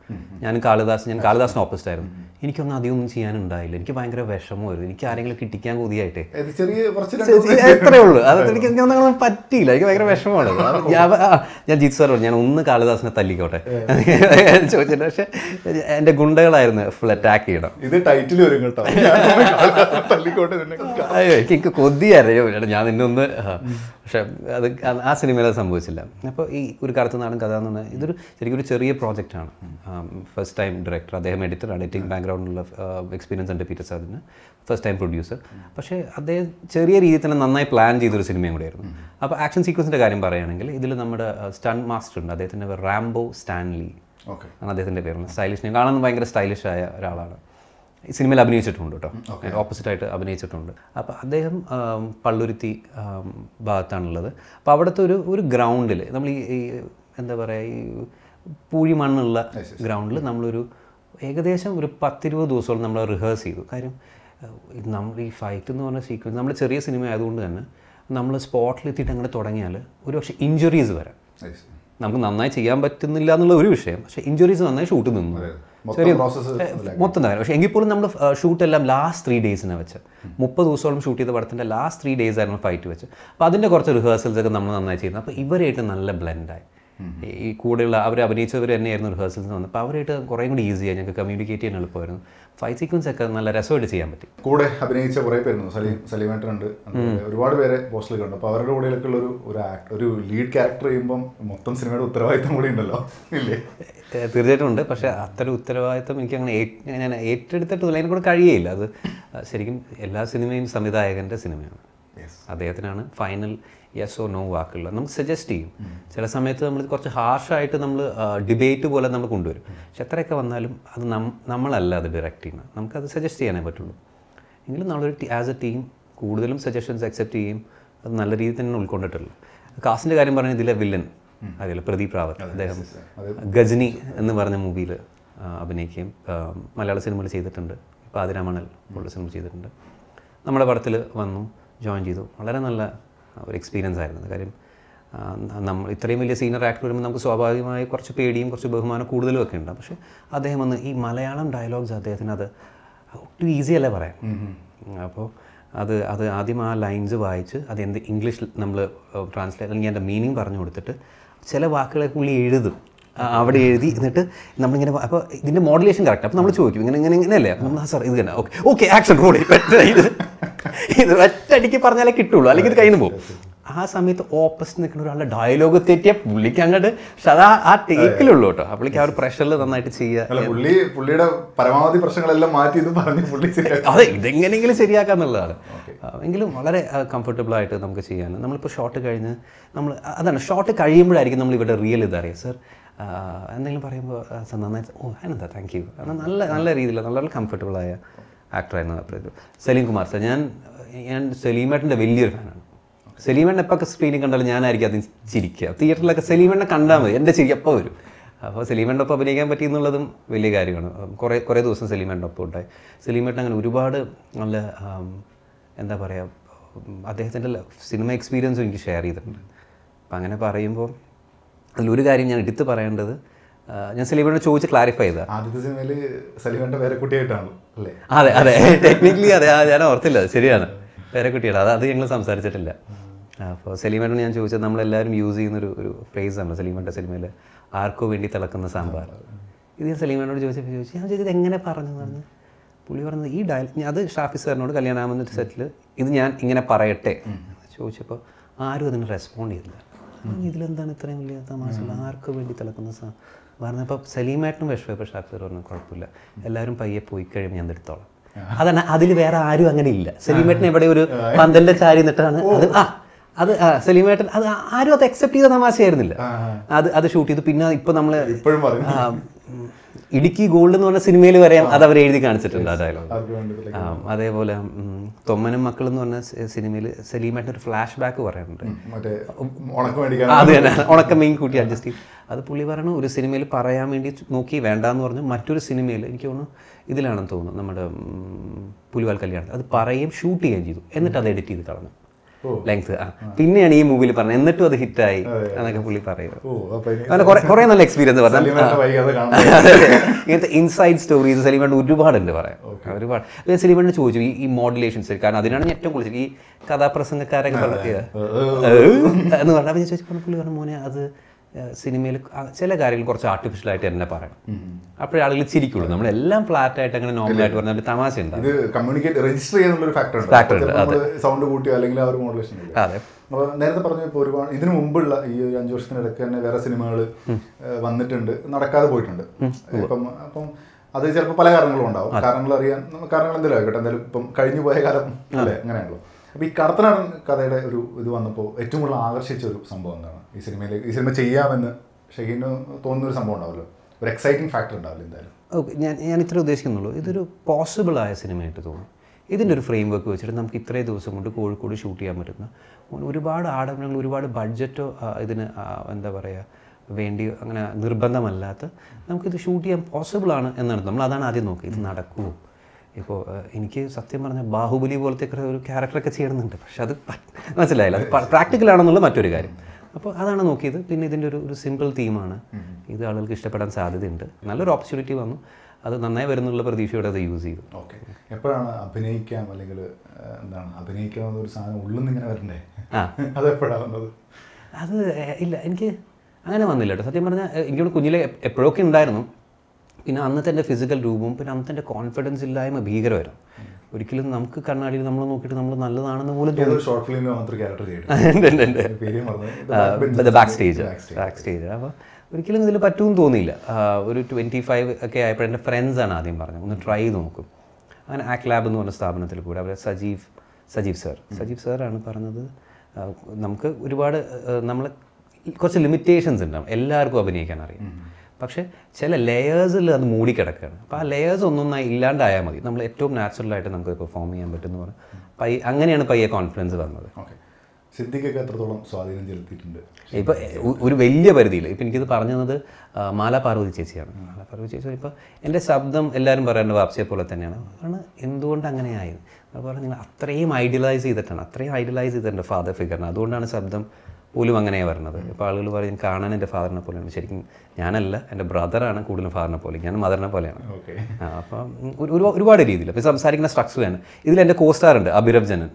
ഞാൻ കാളിദാസ് ഞാൻ കാളിദാസിന് ഓപ്പോസിറ്റ് ആയിരുന്നു എനിക്കൊന്നും അധികം ഒന്നും ചെയ്യാനുണ്ടായില്ല എനിക്ക് ഭയങ്കര വിഷമമായിരുന്നു എനിക്ക് ആരെങ്കിലും കിട്ടിക്കാൻ കൊതിയായിട്ടേ ഇത് ചെറിയ കുറച്ച് രണ്ട് എത്രേ ഉള്ളൂ അത് എനിക്ക് ഒന്നും പറ്റിയില്ല എനിക്ക് ഭയങ്കര വിഷമമാണ് അത് ഞാൻ ആ, ഞാൻ ജിത് സാർ പറഞ്ഞു ഞാൻ ഒന്ന് കാളിദാസിനെ തല്ലിക്കോട്ടെ ചോദിച്ചിട്ട് പക്ഷെ എൻ്റെ ഗുണ്ടകളായിരുന്നു ഫുൾ അറ്റാക്ക് ചെയ്യണം ഇത് ടൈറ്റിൽ വരും കേട്ടോ തല്ലിക്കോട്ടെ നിന്നെ അയ്യോ എനിക്ക് എനിക്ക് കൊതിയായിരുന്നു എടാ, ഞാൻ നിന്നെ ഒന്ന് ആ, പക്ഷെ അത് ആ- ആ സിനിമയിൽ അത് സംഭവിച്ചില്ല അപ്പോൾ ഈ ഒരു കറുത്ത നാടൻ കഥ എന്ന് പറഞ്ഞാൽ ഇതൊരു ശരിക്കും ഒരു ചെറിയ പ്രോജക്റ്റാണ് ഫസ്റ്റ് ടൈം ഡയറക്ടർ അദ്ദേഹം എഡിറ്റർ എഡിറ്റിംഗ് ബാക്ക്ഗ്രൗണ്ടിലുള്ള എക്സ്പീരിയൻസ് ഉണ്ട് പീറ്റർ സാറിന് ഫസ്റ്റ് ടൈം പ്രൊഡ്യൂസർ പക്ഷേ അദ്ദേഹം ചെറിയ രീതിയിൽ തന്നെ നന്നായി പ്ലാൻ ചെയ്തൊരു സിനിമയും കൂടിയായിരുന്നു അപ്പോൾ ആക്ഷൻ സീക്വൻസിൻ്റെ കാര്യം പറയുകയാണെങ്കിൽ ഇതിൽ നമ്മുടെ സ്റ്റൺ മാസ്റ്റർ ഉണ്ട് അദ്ദേഹത്തിൻ്റെ പേര് റാംബോ സ്റ്റാൻലി ഓക്കെ ആണ് അദ്ദേഹത്തിൻ്റെ പേരുള്ള സ്റ്റൈലിഷ് കാണാൻ ഭയങ്കര സ്റ്റൈലിഷ് ആയ ഒരാളാണ് ഈ സിനിമയിൽ അഭിനയിച്ചിട്ടുണ്ട് കേട്ടോ ഓപ്പോസിറ്റ് ആയിട്ട് അഭിനയിച്ചിട്ടുണ്ട് അപ്പോൾ അദ്ദേഹം ആം, പള്ളുരുത്തി ആം, ഭാഗത്താണുള്ളത് അപ്പോൾ അവിടുത്തെ ഒരു ഒരു ഗ്രൗണ്ടിൽ നമ്മൾ ഈ ഈ എന്താ പറയുക ഈ പൂഴി മണ്ണുള്ള ഗ്രൗണ്ടിൽ നമ്മളൊരു ഏകദേശം ഒരു പത്തിരുപത് ദിവസത്തോളം നമ്മൾ റിഹേഴ്സ് ചെയ്തു കാര്യം ഇത് നമ്മൾ ഈ ഫൈറ്റ് എന്ന് പറഞ്ഞ സീക്വൻസ് നമ്മൾ ചെറിയ സിനിമ ആയതുകൊണ്ട് തന്നെ നമ്മൾ സ്പോട്ടിലെത്തിയിട്ട് അങ്ങനെ തുടങ്ങിയാൽ ഒരു പക്ഷേ ഇഞ്ചുറീസ് വരാം നമുക്ക് നന്നായി ചെയ്യാൻ പറ്റുന്നില്ല എന്നുള്ള ഒരു വിഷയം പക്ഷേ ഇഞ്ചുറീസ് നന്നായി ഷൂട്ട് നിന്നു മൊത്തം പ്രോസസ്സ് മൊത്തം തന്നെ പക്ഷേ എങ്കിൽ പോലും നമ്മൾ ഷൂട്ട് എല്ലാം ലാസ്റ്റ് ത്രീ ഡേയ്സിനെ വെച്ച് മുപ്പത് ദിവസത്തോളം ഷൂട്ട് ചെയ്ത പടത്തിൻ്റെ ലാസ്റ്റ് ത്രീ ഡേയ്സ് ആയിരുന്നു ഫൈറ്റ് വെച്ച് അപ്പോൾ അതിൻ്റെ കുറച്ച് റിഹേഴ്സൽസ് ഒക്കെ നമ്മൾ നന്നായി ചെയ്യുന്നത് അപ്പോൾ ഇവരായിട്ട് നല്ല ബ്ലെൻഡായി ഈ കൂടെയുള്ള അവർ അഭിനയിച്ചവർ തന്നെയായിരുന്നു റിഹേഴ്സൽസ് വന്നത് അപ്പോൾ അവരായിട്ട് കുറേ കൂടി ഈസിയായി ഞങ്ങൾക്ക് കമ്മ്യൂണിക്കേറ്റ് ചെയ്യാൻ എളുപ്പമായിരുന്നു ഫൈറ്റ് സീക്വൻസ് ഒക്കെ നല്ല രസമായിട്ട് ചെയ്യാൻ പറ്റി കൂടെ അഭിനയിച്ച കുറേ പേരുണ്ട് സലീം സലീമേട്ടനുണ്ട് അതുപോലെ ഒരുപാട് പേരെ പോസ്റ്റിൽ കണ്ടു അപ്പോൾ അവരുടെ കൂടെയൊക്കെ ഉള്ള ഒരു ഒരു ആക്ട് ഒരു ലീഡ് ക്യാരക്ടർ ചെയ്യുമ്പം മൊത്തം സിനിമയുടെ ഉത്തരവാദിത്തം കൂടി ഉണ്ടല്ലോ ഇല്ലേ ഏഹ് തീർച്ചയായിട്ടും ഉണ്ട് പക്ഷേ അത്തരം ഉത്തരവാദിത്വം എനിക്ക് അങ്ങനെ ഏറ്റ് ഞാൻ ഏറ്റെടുത്തിട്ടില്ല അതിനെ കൂടെ കഴിയേയില്ല അത് ശരിക്കും എല്ലാ സിനിമയും സംവിധായകൻ്റെ സിനിമയാണ് യെസ് അദ്ദേഹത്തിനാണ് ഫൈനൽ യെസ് ഓ നോ വാക്കുള്ളത് നമുക്ക് സജസ്റ്റ് ചെയ്യും ചില സമയത്ത് നമ്മൾ കുറച്ച് ഹാർഷായിട്ട് നമ്മൾ ഡിബേറ്റ് പോലെ നമ്മൾ കൊണ്ടുവരും പക്ഷെ എത്രയൊക്കെ വന്നാലും അത് നം നമ്മളല്ല അത് ഡയറക്റ്റ് ചെയ്യുന്നത് നമുക്കത് സജസ്റ്റ് ചെയ്യാനേ പറ്റുള്ളൂ എങ്കിലും നമ്മളൊരു ആസ് എ ടീം കൂടുതലും സജഷൻസ് അക്സെപ്റ്റ് ചെയ്യും അത് നല്ല രീതിയിൽ തന്നെ ഉൾക്കൊണ്ടിട്ടുള്ളൂ കാസ്റ്റിൻ്റെ കാര്യം പറഞ്ഞാൽ ഇതിലെ വില്ലൻ അറിയില്ല പ്രദീപ് റാവത്ത് അദ്ദേഹം ഗജനി എന്ന് പറഞ്ഞ മൂവിയിൽ അഭിനയിക്കുകയും ആ, മലയാള സിനിമയിൽ ചെയ്തിട്ടുണ്ട് ഇപ്പോൾ ആതിരാമണൽ ഉള്ള സിനിമ ചെയ്തിട്ടുണ്ട് നമ്മുടെ പടത്തിൽ വന്നു ജോയിൻ ചെയ്തു വളരെ നല്ല ഒരു എക്സ്പീരിയൻസ് ആയിരുന്നു കാര്യം ആ, നമ്മൾ ഇത്രയും വലിയ സീനിയർ ആക്ടർ വരുമ്പോൾ നമുക്ക് സ്വാഭാവികമായി കുറച്ച് പേടിയും കുറച്ച് ബഹുമാനം കൂടുതലും ഒക്കെ ഉണ്ടാകും പക്ഷേ അദ്ദേഹം വന്ന് ഈ മലയാളം ഡയലോഗ്സ് അദ്ദേഹത്തിന് അത് ഒട്ടും ഈസി അല്ല പറയാൻ അപ്പോൾ അത് അത് ആദ്യം ആ ലൈൻസ് വായിച്ച് അത് എന്ത് ഇംഗ്ലീഷിൽ നമ്മൾ ട്രാൻസ്ലേറ്റ് അല്ലെങ്കിൽ അതിൻ്റെ മീനിങ് പറഞ്ഞു കൊടുത്തിട്ട് ചില വാക്കുകളെ പുള്ളി എഴുതും ആ, അവിടെ എഴുതി എന്നിട്ട് നമ്മളിങ്ങനെ വ- അപ്പോൾ ഇതിൻ്റെ മോഡുലേഷൻ കറക്റ്റ് അപ്പോൾ നമ്മൾ ചോദിക്കും ഇങ്ങനെ ഇങ്ങനെ ഇങ്ങനെയല്ലേ അപ്പം നമ്മൾ സാർ ഇത് തന്നെ ഓക്കെ ഓക്കെ ആക്ഷൻ റോളി ഇത് ഇത് ഒറ്റയടിക്ക് പറഞ്ഞാലേ കിട്ടുള്ളൂ അല്ലെങ്കിൽ ഇത് കയ്യിൽ നിന്ന് പോകും ആ സമയത്ത് ഓപ്പോസിറ്റ് നിൽക്കുന്ന ഒരാളുടെ ഡയലോഗ് തെറ്റിയ പുള്ളിക്ക് അങ്ങോട്ട് പക്ഷെ അത് ആ- ആ ടേക്കിലുള്ളൂ കേട്ടോ ആ പുള്ളിക്ക് ആ ഒരു പ്രഷറിൽ നന്നായിട്ട് ചെയ്യുക അല്ല പുള്ളി പുള്ളിയുടെ പരമാവധി പ്രശ്നങ്ങളെല്ലാം മാറ്റി ഇത് പറഞ്ഞ് പുള്ളി ശരിയാക്കി അതെ ഇതെങ്ങനെയെങ്കിലും ശരിയാക്കാന്നുള്ളതാണ് ആ, എങ്കിലും വളരെ കംഫർട്ടബിൾ ആയിട്ട് നമുക്ക് ചെയ്യാൻ നമ്മളിപ്പോൾ ഷോട്ട് കഴിഞ്ഞ് നമ്മൾ അതാണ് ഷോട്ട് കഴിയുമ്പോഴായിരിക്കും നമ്മൾ ഇവിടെ റിയൽ ഇതറിയാം സർ എന്തെങ്കിലും പറയുമ്പോൾ സർ നന്നായി ഓ അതിനെന്താ താങ്ക് യു നല്ല നല്ല രീതിയിൽ നല്ല കംഫർട്ടബിൾ ആയ ആക്ടറായിരുന്നു അപ്പുറത്ത് സലീം കുമാർ സർ ഞാൻ ഞാൻ സലീമേട്ടൻ്റെ വലിയൊരു ഫാനാണ് സലീമേട്ടൻ എപ്പോൾ സ്ക്രീനിൽ കണ്ടാലും ഞാനായിരിക്കും അതിന് ചിരിക്കുക തിയേറ്ററിലൊക്കെ സലീമേട്ടനെ കണ്ടാൽ മതി എൻ്റെ ചിരി അപ്പോൾ വരും അപ്പോൾ സലീമേൻ്റെ ഒപ്പം അഭിനയിക്കാൻ പറ്റി എന്നുള്ളതും വലിയ കാര്യമാണ് കുറേ കുറേ ദിവസം സലീമേൻ്റെ ഒപ്പം ഉണ്ടായി സലീമേട്ടൻ അങ്ങനെ ഒരുപാട് നല്ല ആം, എന്താ പറയുക അദ്ദേഹത്തിൻ്റെ സിനിമ എക്സ്പീരിയൻസും എനിക്ക് ഷെയർ ചെയ്തിട്ടുണ്ട് അപ്പം അങ്ങനെ പറയുമ്പോൾ അതിലൊരു കാര്യം ഞാൻ എടുത്ത് പറയേണ്ടത് ആ, ഞാൻ സലീമേട്ടനെ ചോദിച്ച് ക്ലാരിഫൈ ചെയ്താൽ ആദ്യത്തെ സിനിമയിൽ സലീമേട്ട വേറെ കുട്ടിയായിട്ടാണ് അല്ലേ അതെ അതെ ടെക്നിക്കലി അതെ ആ, ഞാൻ ഓർത്തില്ല അത് ശരിയാണ് വേറെ കുട്ടിയാണ് അത് അത് ഞങ്ങൾ സംസാരിച്ചിട്ടില്ല അപ്പോൾ സലീമേട്ടൻ ഞാൻ ചോദിച്ചത് നമ്മളെല്ലാവരും യൂസ് ചെയ്യുന്നൊരു ഒരു ഫ്രേസാണ് സലീമേട്ട സിനിമയിൽ ആർക്കോ വേണ്ടി തിളക്കുന്ന സാമ്പാർ ഇത് ഞാൻ സലീമേട്ടനോട് ചോദിച്ചപ്പോൾ ചോദിച്ചു ഞാൻ ചോദിച്ചത് എങ്ങനെ പറഞ്ഞു എന്ന് പറഞ്ഞു പുള്ളി പറഞ്ഞത് ഈ ഡയൽ അത് ഷാഫി സാറിനോട് കല്യാണാമെന്ന സെറ്റിൽ ഇത് ഞാൻ ഇങ്ങനെ പറയട്ടെ ചോദിച്ചപ്പോൾ ആരും അതിന് റെസ്പോണ്ട് ചെയ്തില്ല "ആ, ഇതിലെന്താണ് ഇത്രയും വലിയ തമാശ ആർക്ക് വേണ്ടി തിളക്കുന്ന സാ പറഞ്ഞപ്പോൾ സലീമേട്ടനും വിഷമപ്പോൾ ഷാഫി സാർ പറഞ്ഞു കുഴപ്പമില്ല എല്ലാവരും പയ്യെ പോയി കഴിയുമ്പോൾ ഞാൻ എടുത്തോളാം അതാണ് അതിൽ വേറെ ആരും അങ്ങനെ ഇല്ല സലീമേട്ടൻ എവിടെ ഒരു പന്തലിന്റെ ചാരി നിന്നിട്ടാണ് അത് ആ അത് ആ, സലീമേട്ടൻ അത് ആരും അത് അക്സെപ്റ്റ് ചെയ്ത തമാശയായിരുന്നില്ല അത് അത് ഷൂട്ട് ചെയ്തു പിന്നെ ഇപ്പൊ നമ്മള് ഇപ്പോഴും പറയും ആ, ഉം, ഇടുക്കി ഗോൾഡ് എന്ന് പറഞ്ഞ സിനിമയിൽ വരെ അത് അവർ എഴുതി കാണിച്ചിട്ടുണ്ട് ആ ഡയലോഗ് ആർക്ക് വേണ്ടി ആ, അതേപോലെ ഉം, തൊമ്മനും മക്കളും എന്ന് പറഞ്ഞ സിനിമയിൽ സലീമേട്ടൻ ഒരു ഫ്ലാഷ് ബാക്ക് പറയാറുണ്ട് മറ്റേ ഉണക്കം മേടിക്കാൻ അത് തന്നെ ഉണക്ക മെയിൻ കൂട്ടി അഡ്ജസ്റ്റ് ചെയ്യും അത് പുള്ളി പറഞ്ഞു ഒരു സിനിമയിൽ പറയാൻ വേണ്ടി നോക്കി വേണ്ടാന്ന് പറഞ്ഞു മറ്റൊരു സിനിമയിൽ എനിക്ക് തോന്നുന്നു ഇതിലാണെന്ന് തോന്നുന്നു നമ്മുടെ ഉം, പുലിവാൽ കല്യാണം അത് പറയുകയും ഷൂട്ട് ചെയ്യുകയും ചെയ്തു എന്നിട്ട് അത് എഡിറ്റ് ചെയ്ത് കളഞ്ഞു ലെങ്ത് ആ പിന്നെയാണ് ഈ മൂവിയിൽ പറഞ്ഞത് എന്നിട്ടും അത് ഹിറ്റായി എന്നൊക്കെ പുള്ളി പറയുന്നത് ഓ അപ്പൊ ഇനി അങ്ങനെ കുറെ കുറേ നല്ല എക്സ്പീരിയൻസ് പറഞ്ഞു സലീമേട്ടൻ്റെ വൈകാതെ കാണാം അതെ, അതെ. ഇങ്ങനത്തെ ഇൻസൈഡ് സ്റ്റോറീസ് സലീമേണ്ട് ഒരുപാടുണ്ട് പറയാം ഒരുപാട് ഞാൻ സലീമേണ്ട് ചോദിച്ചു ഈ ഈ മോഡുലേഷൻസ് കാരണം അതിനാണ് ഞാൻ ഏറ്റവും കൂടുതൽ ഈ കഥാപ്രസംഗക്കാരൊക്കെ പറഞ്ഞത് എന്ന് പറഞ്ഞാൽ അപ്പോൾ ഞാൻ ചോദിച്ചു പുള്ളി പറഞ്ഞു മോനെ അത് സിനിമയിൽ ചില കാര്യങ്ങൾ കുറച്ച് ആർട്ടിഫിഷ്യൽ ആയിട്ട് തന്നെ പറയണം അപ്പോഴേ ആളുകൾ ചിരിക്കുള്ളൂ നമ്മളെല്ലാം ഫ്ലാറ്റ് ആയിട്ട് അങ്ങനെ നോർമൽ ആയിട്ട് പറഞ്ഞാൽ ഒരു തമാശ ഉണ്ടാവും ഇത് കമ്മ്യൂണിക്കേറ്റ് രജിസ്റ്റർ ചെയ്യാനുള്ള ഒരു ഫാക്ടർ ഉണ്ട് Factor ഉണ്ട്, നമ്മൾ സൗണ്ട് കൂട്ടിയോ അല്ലെങ്കിൽ ആ ഒരു മോഡുലേഷൻ ഇല്ല അതെ അപ്പോൾ നേരത്തെ പറഞ്ഞു ഇപ്പോൾ ഒരുപാട് ഇതിനു മുമ്പുള്ള ഈ ഒരു അഞ്ചു വർഷത്തിനിടയ്ക്ക് തന്നെ വേറെ സിനിമകൾ വന്നിട്ടുണ്ട് നടക്കാതെ പോയിട്ടുണ്ട് ഇപ്പം അപ്പം അത് ചിലപ്പോൾ പല കാരണങ്ങളും ഉണ്ടാവും കാരണങ്ങൾ അറിയാൻ നമ്മ- കാരണങ്ങൾ എന്തെങ്കിലും ആയിക്കോട്ടെ എന്തായാലും ഇപ്പം കഴിഞ്ഞു പോയ കാലം അല്ലേ അങ്ങനെയാണല്ലോ അപ്പോൾ ഈ കടത്തനാടൻ കഥയുടെ ഒരു ഇത് വന്നപ്പോൾ ഏറ്റവും കൂടുതൽ ആകർഷിച്ച ഒരു സംഭവം എന്താണ് ഈ സിനിമയിലേക്ക് ഈ സിനിമ ചെയ്യാമെന്ന് ഷഹീന് തോന്നുന്ന ഒരു സംഭവം ഉണ്ടാവുമല്ലോ ഒരു എക്സൈറ്റിംഗ് ഫാക്ടർ ഉണ്ടാവില്ല എന്തായാലും ഓക്കെ ഞാൻ ഞാൻ ഇത്ര ഉദ്ദേശിക്കുന്നുള്ളൂ ഇതൊരു പോസിബിൾ ആയ സിനിമയായിട്ട് തോന്നും ഇതിൻ്റെ ഒരു ഫ്രെയിം വർക്ക് വെച്ചിട്ട് നമുക്ക് ഇത്രയും ദിവസം കൊണ്ട് കോഴിക്കോട് ഷൂട്ട് ചെയ്യാൻ പറ്റുന്ന ഒരുപാട് ആഡംബരങ്ങൾ ഒരുപാട് ബഡ്ജറ്റോ ഇതിന് ആ, എന്താ പറയുക വേണ്ടി അങ്ങനെ നിർബന്ധമല്ലാത്ത നമുക്കിത് ഷൂട്ട് ചെയ്യാൻ പോസിബിൾ ആണ് എന്നാണ് നമ്മൾ അതാണ് ആദ്യം നോക്കുക ഇത് നടക്കുമോ ഇപ്പോൾ എനിക്ക് സത്യം പറഞ്ഞാൽ ബാഹുബലി പോലത്തെ ഒക്കെ ഒരു ക്യാരക്ടറൊക്കെ ചെയ്യണമെന്നുണ്ട് പക്ഷെ അത് പറ്റ്- മനസ്സിലായില്ല അത് പ്രാക്ടിക്കൽ ആണെന്നുള്ള മറ്റൊരു കാര്യം അപ്പോൾ അതാണ് നോക്കിയത് പിന്നെ ഇതിൻ്റെ ഒരു ഒരു സിമ്പിൾ തീമാണ് ഇത് ആളുകൾക്ക് ഇഷ്ടപ്പെടാൻ സാധ്യതയുണ്ട് നല്ലൊരു ഓപ്പർച്യൂണിറ്റി വന്നു അത് നന്നായി വരുന്നുള്ള പ്രതീക്ഷയോടെ അത് യൂസ് ചെയ്തു ഓക്കെ എപ്പോഴാണ് അഭിനയിക്കാം അല്ലെങ്കിൽ എന്താണ് അഭിനയിക്കാം എന്നൊരു സാധനം ഉള്ളിൽ നിന്ന് ഇങ്ങനെ വരണ്ടേ ആ. അതെപ്പോഴാണ് വന്നത് അത് എ- ഇല്ല എനിക്ക് അങ്ങനെ വന്നില്ല കേട്ടോ സത്യം പറഞ്ഞാൽ എ- എനിക്കോട് കുഞ്ഞിലെ എപ്പ- എപ്പോഴൊക്കെ ഉണ്ടായിരുന്നു പിന്നെ അന്നത്തെ എൻ്റെ ഫിസിക്കൽ രൂപവും പിന്നെ അന്നത്തെ എൻ്റെ കോൺഫിഡൻസ് ഇല്ലായ്മ ഭീകരമായിരുന്നു ഒരിക്കലും നമുക്ക് കണ്ണാടിയിൽ നമ്മൾ നോക്കിയിട്ട് നമ്മൾ നല്ലതാണെന്ന് പോലും ഏതൊരു ഷോർട്ട് ഫിലിമിൽ മാത്രം ക്യാരക്ടർ ചെയ്തു ഉണ്ട്, ഉണ്ട്, ഉണ്ട്. പേര് മറന്നു ബാക്ക് സ്റ്റേജ് ബാക്ക് സ്റ്റേജ് അപ്പോൾ ഒരിക്കലും ഇതിൽ പറ്റുമെന്ന് തോന്നിയില്ല ആ, ഒരു ട്വൻറ്റി ഫൈവ് ഒക്കെ ആയപ്പോൾ എൻ്റെ ഫ്രണ്ട്സാണ് ആദ്യം പറഞ്ഞത് ഒന്ന് ട്രൈ ചെയ്ത് നോക്കും അങ്ങനെ ആക് ലാബ് എന്ന് പറഞ്ഞ സ്ഥാപനത്തിൽ കൂടെ അവർ സജീവ് സജീവ് സാർ സജീവ് സാറാണ് പറഞ്ഞത് ആ, നമുക്ക് ഒരുപാട് നമ്മൾ കുറച്ച് ലിമിറ്റേഷൻസ് ഉണ്ടാവും എല്ലാവർക്കും അഭിനയിക്കാൻ അറിയാം പക്ഷേ ചില ലെയേഴ്സിൽ അത് മൂടിക്കിടക്കുകയാണ് അപ്പോൾ ആ ലെയേഴ്സ് ഒന്നൊന്നായി ഇല്ലാണ്ടായാൽ മതി നമ്മൾ ഏറ്റവും നാച്ചുറലായിട്ട് നമുക്ക് പെർഫോം ചെയ്യാൻ പറ്റുമെന്ന് പറഞ്ഞാൽ പയ്യെ അങ്ങനെയാണ് പയ്യെ കോൺഫിഡൻസ് വന്നത് ഓക്കെ സിദ്ദിഖൊക്കെ എത്രത്തോളം സ്വാധീനം ചെലുത്തിയിട്ടുണ്ട് ഇപ്പോൾ ഒരു വലിയ പരിധിയിൽ ഇപ്പം എനിക്കിത് പറഞ്ഞു തന്നത് ആ, മാല പാർവതി ചേച്ചിയാണ് മാല പാർവതി ചേച്ചി ഇപ്പോൾ എൻ്റെ ശബ്ദം എല്ലാവരും പറയാറുണ്ട് വാപ്സിയെ പോലെ തന്നെയാണ് കാരണം എന്തുകൊണ്ട് അങ്ങനെയായത് അതുപോലെ നിങ്ങൾ അത്രയും ഐഡിയലൈസ് ചെയ്തിട്ടാണ് അത്രയും ഐഡിയലൈസ് ചെയ്തിട്ടുണ്ട് ഫാദർ ഫിഗറിനെ അതുകൊണ്ടാണ് ശബ്ദം പോലും അങ്ങനെയാണ് വരുന്നത് ഇപ്പോൾ ആളുകൾ പറയും കാണാൻ എൻ്റെ ഫാദറിനെ പോലെയാണ് ശരിക്കും ഞാനല്ല എൻ്റെ ബ്രദറാണ് കൂടുതലും ഫാദറിനെ പോലെ ഞാൻ മദറിനെ പോലെയാണ് ഓക്കെ ആ, അപ്പം ഒരു- ഒരു- ഒരുപാട് രീതിയിൽ അപ്പോൾ സംസാരിക്കുന്ന സ്ട്രക്ചർ തന്നെ ഇതിൽ എൻ്റെ കോസ്റ്റാർ ഉണ്ട് അഭിരവ് ജനൻ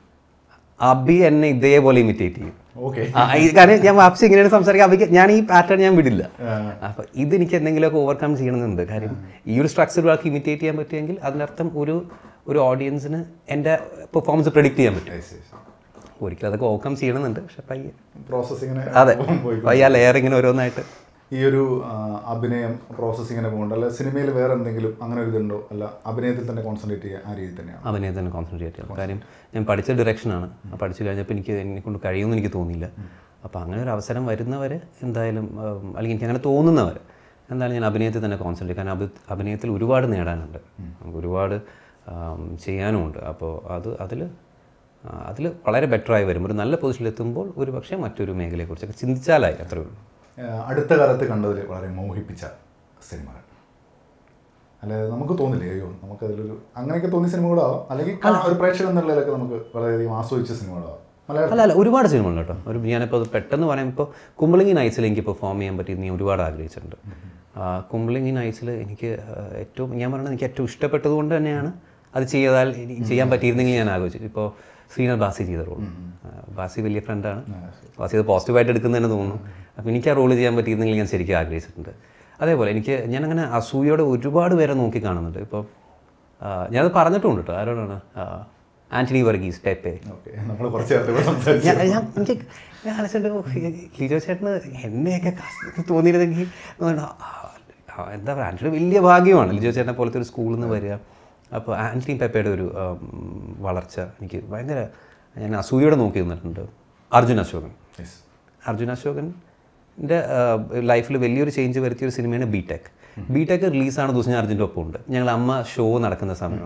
അബി എന്നെ ഇതേപോലെ ഇമിറ്റേറ്റ് ചെയ്യും ഓക്കെ ആ, ഈ കാരണം ഞാൻ വാപ്സി ഇങ്ങനെയാണ് സംസാരിക്കുക അവയ്ക്ക് ഞാൻ ഈ പാറ്റേൺ ഞാൻ വിടില്ല അപ്പൊ ഇത് എനിക്ക് എന്തെങ്കിലുമൊക്കെ ഓവർകം ചെയ്യണമെന്നുണ്ട് കാര്യം ഈ ഒരു സ്ട്രക്ചർ ഒരാൾക്ക് ഇമിറ്റേറ്റ് ചെയ്യാൻ പറ്റുമെങ്കിൽ അതിനർത്ഥം ഒരു ഒരു ഓഡിയൻസിന് എൻ്റെ പെർഫോമൻസ് പ്രെഡിക്റ്റ് ചെയ്യാൻ പറ്റും ഒരിക്കലും അതൊക്കെ ഓവർകം ചെയ്യണമെന്നുണ്ട് പക്ഷെ പയ്യെ പ്രോസസ്സിങ്ങിന് അതെ പോയി പയ്യ ലെയർ ഇങ്ങനെ ഓരോന്നായിട്ട് ഈ ഒരു ആ, അഭിനയം പ്രോസസ്സിങ്ങിനെ പോകുന്നുണ്ട് അല്ല സിനിമയിൽ വേറെ എന്തെങ്കിലും അങ്ങനെ ഒരു ഇതുണ്ടോ അല്ല അഭിനയത്തിൽ തന്നെ കോൺസെൻട്രേറ്റ് ചെയ്യുക ആ രീതിയിൽ തന്നെയാണ് അഭിനയം തന്നെ കോൺസെൻട്രേറ്റ് ചെയ്യണം കാര്യം ഞാൻ പഠിച്ച ഡയറക്ഷനാണ് ആ പഠിച്ചു കഴിഞ്ഞപ്പോൾ എനിക്ക് എന്നെ കൊണ്ട് കഴിയുമെന്ന് എനിക്ക് തോന്നിയില്ല അപ്പോൾ അങ്ങനെ ഒരു അവസരം വരുന്നവരെ എന്തായാലും ഉം, അല്ലെങ്കിൽ എനിക്ക് അങ്ങനെ തോന്നുന്നവർ എന്തായാലും ഞാൻ അഭിനയത്തിൽ തന്നെ കോൺസെൻട്രേറ്റ് കാരണം അഭി അഭിനയത്തിൽ ഒരുപാട് നേടാനുണ്ട് നമുക്ക് ഒരുപാട് ആം, ചെയ്യാനുമുണ്ട് അപ്പോൾ അത് അതിൽ അതിൽ വളരെ ബെറ്ററായി വരും ഒരു നല്ല പൊസിഷനിൽ എത്തുമ്പോൾ ഒരു പക്ഷേ മറ്റൊരു മേഖലയെക്കുറിച്ചൊക്കെ ചിന്തിച്ചാലായി അത്രേ ഉള്ളൂ ആ, അടുത്ത കാലത്ത് കണ്ടതിൽ വളരെ മോഹിപ്പിച്ച സിനിമകൾ അല്ലാതെ നമുക്ക് തോന്നില്ലേ അയ്യോ നമുക്കതിലൊരു അങ്ങനെയൊക്കെ തോന്നിയ സിനിമകളാവാം അല്ലെങ്കിൽ കാ- ഒരു പ്രേക്ഷകൻ എന്നുള്ളതിലൊക്കെ നമുക്ക് വളരെയധികം ആസ്വദിച്ച സിനിമകളാവാം മലയാളം അല്ല അല്ല ഒരുപാട് സിനിമകളുണ്ട് കേട്ടോ ഒരു ഞാനിപ്പോൾ അത് പെട്ടെന്ന് പറയുമ്പോൾ കുമ്പളിങ്ങി നൈറ്റ്സിൽ എനിക്ക് പെർഫോം ചെയ്യാൻ പറ്റി ഞാൻ ഒരുപാട് ആഗ്രഹിച്ചിട്ടുണ്ട് ആ, കുമ്പളിങ്ങി നൈറ്റ്സിൽ എനിക്ക് ആ, ഏറ്റവും ഞാൻ പറയുന്നത് എനിക്ക് ഏറ്റവും ഇഷ്ടപ്പെട്ടത് കൊണ്ട് തന്നെയാണ് അത് ചെയ്താൽ എനിക്ക് ചെയ്യാൻ പറ്റിയിരുന്നെങ്കിൽ ഞാൻ ആലോചിച്ചു ഇപ്പോൾ ശ്രീനാഥ് ബാസി ചെയ്ത റോൾ ബാസി വലിയ ഫ്രണ്ടാണ് ബാസി അത് പോസിറ്റീവായിട്ട് എടുക്കുന്നതെന്ന് തോന്നുന്നു അപ്പോൾ എനിക്ക് ആ റോൾ ചെയ്യാൻ പറ്റിയിരുന്നെങ്കിൽ ഞാൻ ശരിക്കും ആഗ്രഹിച്ചിട്ടുണ്ട് അതേപോലെ എനിക്ക് ഞാനങ്ങനെ അസൂയോടെ ഒരുപാട് പേരെ നോക്കി കാണുന്നുണ്ട് ഇപ്പോൾ ആ, ഞാനത് പറഞ്ഞിട്ടുണ്ട് കേട്ടോ ആരോടാണ് ആ, ആന്റണി വർഗീസ് പെപ്പെ ഓക്കെ നമ്മൾ കുറച്ച് നേരത്തെ ഇവിടെ സംസാരിച്ചു ഞാൻ ഞാൻ എനിക്ക് ഞാൻ ആലോചിച്ചിട്ട് ഓ, ഈ ലിജോ ചേട്ടന് എന്നെയൊക്കെ കാസ്റ്റ് തോന്നിയിരുന്നെങ്കിൽ ആ, ആ, എന്താ പറയുക ആൻറ്റണി വലിയ ഭാഗ്യമാണ് ലിജോ ചേട്ടനെ പോലത്തെ ഒരു സ്കൂളിൽ നിന്ന് വരിക അപ്പോൾ ആൻറ്റണി പെപ്പയുടെ ഒരു ഉം, വളർച്ച എനിക്ക് ഭയങ്കര ഞാൻ അസൂയോടെ നോക്കി നിന്നിട്ടുണ്ട് അർജുൻ അശോകൻ യെസ് അർജുൻ അശോകൻ്റെ ലൈഫിൽ വലിയൊരു ചേഞ്ച് വരുത്തിയ ഒരു സിനിമയാണ് ബി ടെക് ബി ടെക് റിലീസാണ് ദിവസം ഞാൻ അർജുൻ്റെ ഒപ്പം ഉണ്ട് ഞങ്ങൾ അമ്മ ഷോ നടക്കുന്ന സമയമാണ്